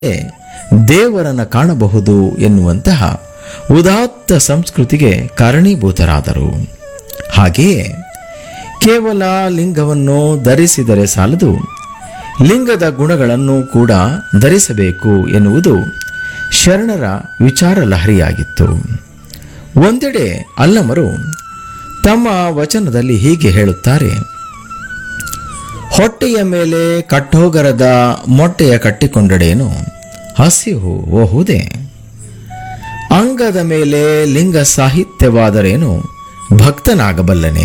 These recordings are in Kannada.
ದೇವರನ್ನ ಕಾಣಬಹುದು ಎನ್ನುವಂತಹ ಉದಾತ್ತ ಸಂಸ್ಕೃತಿಗೆ ಕಾರಣೀಭೂತರಾದರು ಹಾಗೆಯೇ ಕೇವಲ ಲಿಂಗವನ್ನು ಧರಿಸಿದರೆ ಸಾಲದು ಲಿಂಗದ ಗುಣಗಳನ್ನು ಕೂಡ ಧರಿಸಬೇಕು ಎನ್ನುವುದು ಶರಣರ ವಿಚಾರ ಲಹರಿಯಾಗಿತ್ತು ಒಂದೆಡೆ ಅಲ್ಲಮರು ತಮ್ಮ ವಚನದಲ್ಲಿ ಹೀಗೆ ಹೇಳುತ್ತಾರೆ ಹೊಟ್ಟೆಯ ಮೇಲೆ ಕಟ್ಟೋಗರದ ಮೊಟ್ಟೆಯ ಕಟ್ಟಿಕೊಂಡಡೇನು ಹಸಿವು ಓಹುದೆ ಅಂಗದ ಮೇಲೆ ಲಿಂಗ ಸಾಹಿತ್ಯವಾದರೇನು ಭಕ್ತನಾಗಬಲ್ಲನೆ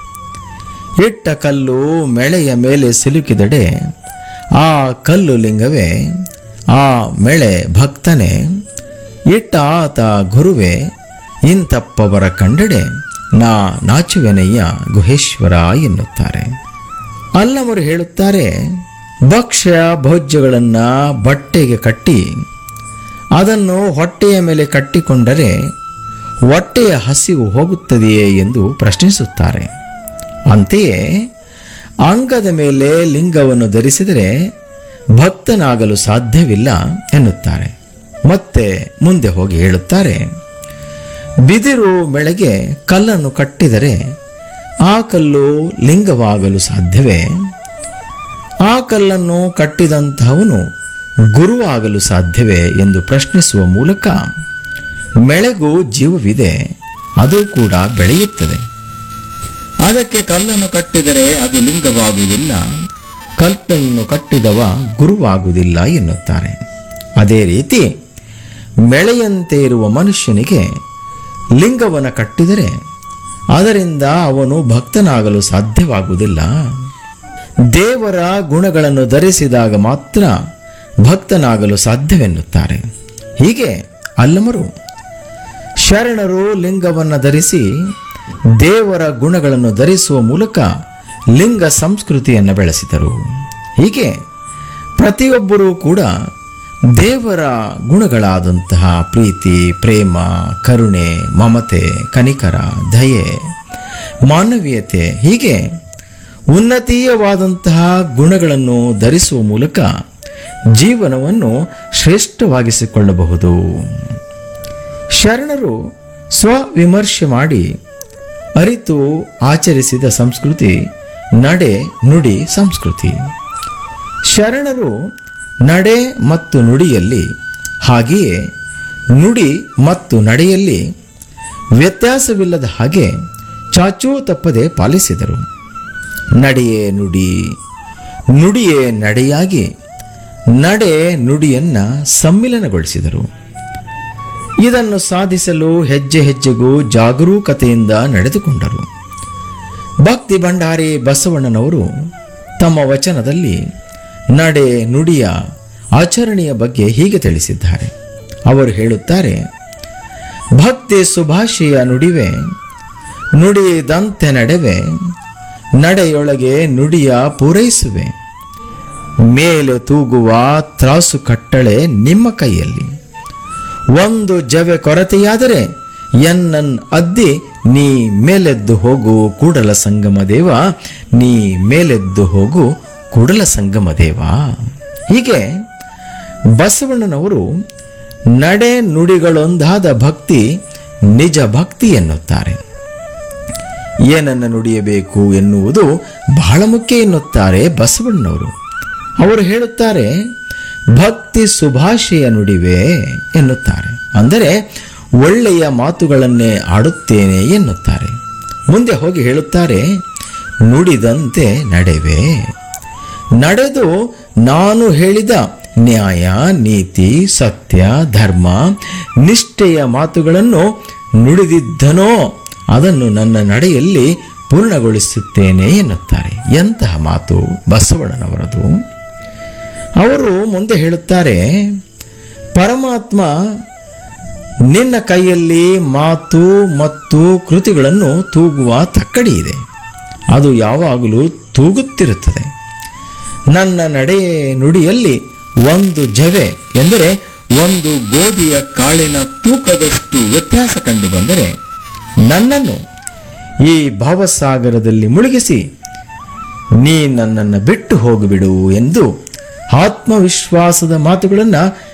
ಇಟ್ಟ ಕಲ್ಲು ಮೆಳೆಯ ಮೇಲೆ ಸಿಲುಕಿದಡೆ ಆ ಕಲ್ಲು ಲಿಂಗವೇ ಆ ಮೆಳೆ ಭಕ್ತನೇ ಇಟ್ಟ ಆತ ಗುರುವೇ ಇಂತಪ್ಪವರ ಕಂಡಡೆ ನಾ ನಾಚುವೆನಯ್ಯ ಗುಹೇಶ್ವರ ಎನ್ನುತ್ತಾರೆ ಅಲ್ಲವರು ಹೇಳುತ್ತಾರೆ ಭಕ್ಷ್ಯ ಭೋಜ್ಯಗಳನ್ನ ಬಟ್ಟೆಗೆ ಕಟ್ಟಿ ಅದನ್ನು ಹೊಟ್ಟೆಯ ಮೇಲೆ ಕಟ್ಟಿಕೊಂಡರೆ ಹೊಟ್ಟೆಯ ಹಸಿವು ಹೋಗುತ್ತದೆಯೇ ಎಂದು ಪ್ರಶ್ನಿಸುತ್ತಾರೆ ಅಂತೆಯೇ ಅಂಗದ ಮೇಲೆ ಲಿಂಗವನ್ನು ಧರಿಸಿದರೆ ಭಕ್ತನಾಗಲು ಸಾಧ್ಯವಿಲ್ಲ ಎನ್ನುತ್ತಾರೆ ಮತ್ತೆ ಮುಂದೆ ಹೋಗಿ ಹೇಳುತ್ತಾರೆ ಬಿದಿರು ಮೆಳೆಗೆ ಕಲ್ಲನ್ನು ಕಟ್ಟಿದರೆ ಆ ಕಲ್ಲು ಲಿಂಗವಾಗಲು ಸಾಧ್ಯವೇ ಆ ಕಲ್ಲನ್ನು ಕಟ್ಟಿದಂತಹವನು ಗುರುವಾಗಲು ಸಾಧ್ಯವೇ ಎಂದು ಪ್ರಶ್ನಿಸುವ ಮೂಲಕ ಮೆಳೆಗೂ ಜೀವವಿದೆ ಅದು ಕೂಡ ಬೆಳೆಯುತ್ತದೆ ಅದಕ್ಕೆ ಕಲ್ಲನ್ನು ಕಟ್ಟಿದರೆ ಅದು ಲಿಂಗವಾಗುವುದಿಲ್ಲ ಕಲ್ಲನ್ನು ಕಟ್ಟಿದವ ಗುರುವಾಗುವುದಿಲ್ಲ ಎನ್ನುತ್ತಾರೆ ಅದೇ ರೀತಿ ಮೆಳೆಯಂತೆ ಇರುವ ಮನುಷ್ಯನಿಗೆ ಲಿಂಗವನ್ನು ಕಟ್ಟಿದರೆ ಅದರಿಂದ ಅವನು ಭಕ್ತನಾಗಲು ಸಾಧ್ಯವಾಗುವುದಿಲ್ಲ ದೇವರ ಗುಣಗಳನ್ನು ಧರಿಸಿದಾಗ ಮಾತ್ರ ಭಕ್ತನಾಗಲು ಸಾಧ್ಯವೆನ್ನುತ್ತಾರೆ ಹೀಗೆ ಅಲ್ಲಮರು ಶರಣರು ಲಿಂಗವನ್ನು ಧರಿಸಿ ದೇವರ ಗುಣಗಳನ್ನು ಧರಿಸುವ ಮೂಲಕ ಲಿಂಗ ಸಂಸ್ಕೃತಿಯನ್ನು ಬೆಳೆಸಿದರು ಹೀಗೆ ಪ್ರತಿಯೊಬ್ಬರೂ ಕೂಡ ದೇವರ ಗುಣಗಳಾದಂತಹ ಪ್ರೀತಿ ಪ್ರೇಮ ಕರುಣೆ ಮಮತೆ ಕನಿಕರ ದಯೆ ಮಾನವೀಯತೆ ಹೀಗೆ ಉನ್ನತೀಯವಾದಂತಹ ಗುಣಗಳನ್ನು ಧರಿಸುವ ಮೂಲಕ ಜೀವನವನ್ನು ಶ್ರೇಷ್ಠವಾಗಿಸಿಕೊಳ್ಳಬಹುದು ಶರಣರು ಸ್ವವಿಮರ್ಶೆ ಮಾಡಿ ಅರಿತು ಆಚರಿಸಿದ ಸಂಸ್ಕೃತಿ ನಡೆ ನುಡಿ ಸಂಸ್ಕೃತಿ ಶರಣರು ನಡೆ ಮತ್ತು ನುಡಿಯಲ್ಲಿ ಹಾಗೆಯೇ ನುಡಿ ಮತ್ತು ನಡೆಯಲ್ಲಿ ವ್ಯತ್ಯಾಸವಿಲ್ಲದ ಹಾಗೆ ಚಾಚೂ ತಪ್ಪದೆ ಪಾಲಿಸಿದರು ನಡೆಯೇ ನುಡಿ ನುಡಿಯೇ ನಡೆಯಾಗಿ ನಡೆ ನುಡಿಯನ್ನ ಸಮ್ಮಿಲನಗೊಳಿಸಿದರು ಇದನ್ನು ಸಾಧಿಸಲು ಹೆಜ್ಜೆ ಹೆಜ್ಜೆಗೂ ಜಾಗರೂಕತೆಯಿಂದ ನಡೆದುಕೊಂಡರು ಭಕ್ತಿ ಭಂಡಾರಿ ಬಸವಣ್ಣನವರು ತಮ್ಮ ವಚನದಲ್ಲಿ ನಡೆ ನುಡಿಯ ಆಚರಣೆಯ ಬಗ್ಗೆ ಹೀಗೆ ತಿಳಿಸಿದ್ದಾರೆ ಅವರು ಹೇಳುತ್ತಾರೆ ಭಕ್ತಿ ಸುಭಾಷೆಯ ನುಡಿವೆ ನುಡಿದಂತೆ ನಡೆವೆ ನಡೆಯೊಳಗೆ ನುಡಿಯ ಪೂರೈಸುವೆ ಮೇಲೆ ತೂಗುವ ತ್ರಾಸು ಕಟ್ಟಳೆ ನಿಮ್ಮ ಕೈಯಲ್ಲಿ ಒಂದು ಜವೆ ಕೊರತೆಯಾದರೆ ಎನ್ನನ್ ಅದ್ದಿ ನೀ ಮೇಲೆದ್ದು ಹೋಗು ಕೂಡಲ ಸಂಗಮ ದೇವ ನೀ ಮೇಲೆದ್ದು ಹೋಗು ಕೂಡಲ ಸಂಗಮ ದೇವ ಹೀಗೆ ಬಸವಣ್ಣನವರು ನಡೆ ನುಡಿಗಳೊಂದಾದ ಭಕ್ತಿ ನಿಜ ಭಕ್ತಿ ಎನ್ನುತ್ತಾರೆ ಏನನ್ನು ನುಡಿಯಬೇಕು ಎನ್ನುವುದು ಬಹಳ ಮುಖ್ಯ ಎನ್ನುತ್ತಾರೆ ಬಸವಣ್ಣನವರು ಅವರು ಹೇಳುತ್ತಾರೆ ಭಕ್ತಿ ಸುಭಾಷೆಯ ನುಡಿವೆ ಎನ್ನುತ್ತಾರೆ ಅಂದರೆ ಒಳ್ಳೆಯ ಮಾತುಗಳನ್ನೇ ಆಡುತ್ತೇನೆ ಎನ್ನುತ್ತಾರೆ ಮುಂದೆ ಹೋಗಿ ಹೇಳುತ್ತಾರೆ ನುಡಿದಂತೆ ನಡೆವೆ ನಡೆದು ನಾನು ಹೇಳಿದ ನ್ಯಾಯ ನೀತಿ ಸತ್ಯ ಧರ್ಮ ನಿಷ್ಠೆಯ ಮಾತುಗಳನ್ನು ನುಡಿದಿದ್ದನೋ ಅದನ್ನು ನನ್ನ ನಡೆಯಲ್ಲಿ ಪೂರ್ಣಗೊಳಿಸುತ್ತೇನೆ ಎನ್ನುತ್ತಾರೆ ಎಂತಹ ಮಾತು ಬಸವಣ್ಣನವರದು ಅವರು ಮುಂದೆ ಹೇಳುತ್ತಾರೆ ಪರಮಾತ್ಮ ನಿನ್ನ ಕೈಯಲ್ಲಿ ಮಾತು ಮತ್ತು ಕೃತಿಗಳನ್ನು ತೂಗುವ ತಕ್ಕಡಿ ಇದೆ ಅದು ಯಾವಾಗಲೂ ತೂಗುತ್ತಿರುತ್ತದೆ ನನ್ನ ನಡೆ ನುಡಿಯಲ್ಲಿ ಒಂದು ಜವೆ ಎಂದರೆ ಒಂದು ಗೋಧಿಯ ಕಾಳಿನ ತೂಕದಷ್ಟು ವ್ಯತ್ಯಾಸ ಕಂಡು ಬಂದರೆ ನನ್ನನ್ನು ಈ ಭಾವಸಾಗರದಲ್ಲಿ ಮುಳುಗಿಸಿ ನೀ ನನ್ನನ್ನು ಬಿಟ್ಟು ಹೋಗಿಬಿಡು ಎಂದು ಆತ್ಮವಿಶ್ವಾಸದ ಮಾತುಗಳನ್ನು